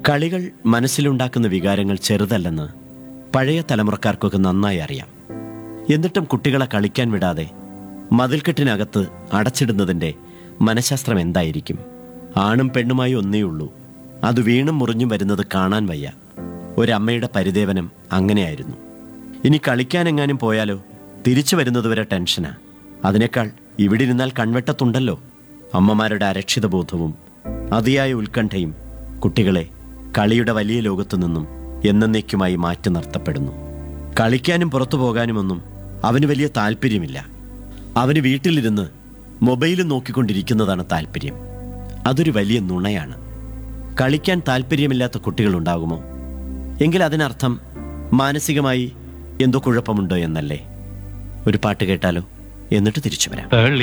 കളികൾ മനസ്സിലുണ്ടാക്കുന്ന വികാരങ്ങൾ ചെറുതല്ലെന്ന് പഴയ തലമുറക്കാർക്കൊക്കെ നന്നായി അറിയാം എന്നിട്ടും കുട്ടികളെ കളിക്കാൻ വിടാതെ മതിൽക്കെട്ടിനകത്ത് അടച്ചിടുന്നതിൻ്റെ മനഃശാസ്ത്രം എന്തായിരിക്കും ആണും പെണ്ണുമായി ഒന്നേ ഉള്ളൂ അത് വീണും മുറിഞ്ഞും വരുന്നത് കാണാൻ വയ്യ ഒരമ്മയുടെ പരിദേവനം അങ്ങനെയായിരുന്നു ഇനി കളിക്കാനെങ്ങാനും പോയാലോ തിരിച്ചു വരുന്നതുവരെ ടെൻഷനാ അതിനേക്കാൾ ഇവിടെ ഇരുന്നാൽ കൺവെട്ടത്തുണ്ടല്ലോ അമ്മമാരുടെ അരക്ഷിത ബോധവും അതിയായ ഉത്കണ്ഠയും കുട്ടികളെ കളിയുടെ വലിയ ലോകത്തു നിന്നും എന്നേക്കുമായി മാറ്റി നിർത്തപ്പെടുന്നു കളിക്കാനും പുറത്തു പോകാനുമൊന്നും അവന് വലിയ താല്പര്യമില്ല അവന് വീട്ടിലിരുന്ന് മൊബൈലും നോക്കിക്കൊണ്ടിരിക്കുന്നതാണ് താല്പര്യം അതൊരു വലിയ നുണയാണ് കളിക്കാൻ താല്പര്യമില്ലാത്ത കുട്ടികളുണ്ടാകുമോ എങ്കിൽ അതിനർത്ഥം മാനസികമായി എന്തോ കുഴപ്പമുണ്ടോ എന്നല്ലേ ഒരു പാട്ട് കേട്ടാലോ എന്നിട്ട് തിരിച്ചു വരാം